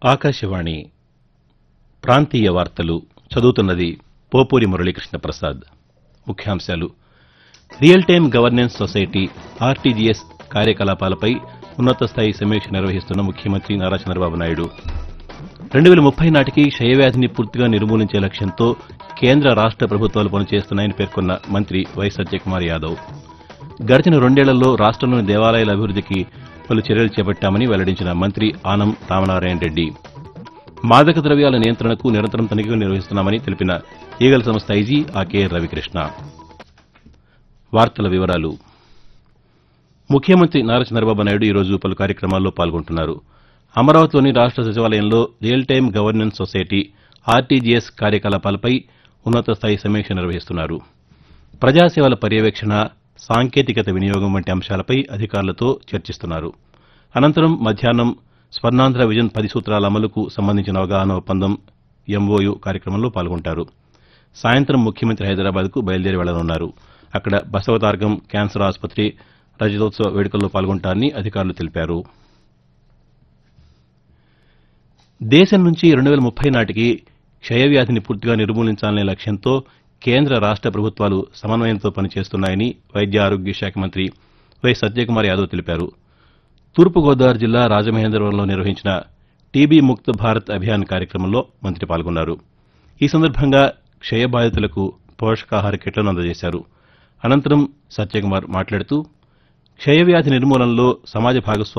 ఆకాశవాణి ప్రాంతీయ వార్తలు చదువుతున్నది పోపూరి మురళీకృష్ణ ప్రసాద్ ముఖ్యాంశాలు real time governance society RTGS కార్యకలాపాలపై ఉన్నత స్థాయి సమీక్ష నిర్వహిస్తున్న ముఖ్యమంత్రి నారా చంద్రబాబు నాయుడు రెండు వేల ముప్పై నాటికి క్షయవ్యాధిని పూర్తిగా నిర్మూలించే లక్ష్యంతో కేంద్ర రాష్ట ప్రభుత్వాలు పనిచేస్తున్నాయని పేర్కొన్న మంత్రి వై సత్యకుమార్ యాదవ్ గడిచిన రెండేళ్లలో రాష్టంలోని దేవాలయాల అభివృద్దికి పలు చర్యలు చేపట్టామని వెల్లడించిన మంత్రి ఆనం రామనారాయణ రెడ్డి మాదక ద్రవ్యాల నియంత్రణకు నిరంతరం తనిఖీలు నిర్వహిస్తున్నామని తెలిపిన ఈగల సంస్థ ఐజీ ఆకే రవికృష్ణ వార్తల వివరాలు ముఖ్యమంత్రి నారా చంద్రబాబు నాయుడు ఈరోజు పలు కార్యక్రమాల్లో పాల్గొంటున్నారు అమరావతిలోని రాష్ట సచివాలయంలో real time governance society RTGS కార్యకలాపాలపై ఉన్నత స్థాయి సమీక్ష నిర్వహిస్తున్నారు ప్రజాసేవల పర్యవేక్షణ సాంకేతికత వినియోగం వంటి అంశాలపై అధికారులతో చర్చిస్తున్నారు అనంతరం మధ్యాహ్నం స్వర్ణాంధ్ర విజన్ పది సూత్రాల అమలుకు సంబంధించిన అవగాహన ఒప్పందం ఎంఓయు కార్యక్రమంలో పాల్గొంటారు సాయంత్రం ముఖ్యమంత్రి హైదరాబాద్కు బయలుదేరి వెళ్లనున్నారు అక్కడ బసవతారకం క్యాన్సర్ ఆసుపత్రి రజతోత్సవ వేడుకల్లో పాల్గొంటారని అధికారులు తెలిపారు దేశం నుంచి రెండు వేల ముప్పై నాటికి క్షయవ్యాధిని పూర్తిగా నిర్మూలించాలనే లక్ష్యంతో కేంద్ర రాష్ట ప్రభుత్వాలు సమన్వయంతో పనిచేస్తున్నాయని వైద్య ఆరోగ్య శాఖ మంత్రి వై సత్యకుమార్ యాదవ్ తెలిపారు తూర్పుగోదావరి జిల్లా రాజమహేంద్రవరంలో నిర్వహించిన టీబీ ముక్త్ భారత్ అభియాన్ కార్యక్రమంలో మంత్రి పాల్గొన్నారు ఈ సందర్భంగా క్షయ బాధితులకు పోషకాహార కిట్లను అందజేశారు అనంతరం సత్యకుమార్ మాట్లాడుతూ క్షయవ్యాధి నిర్మూలనలో సమాజ భాగస్వామ్యం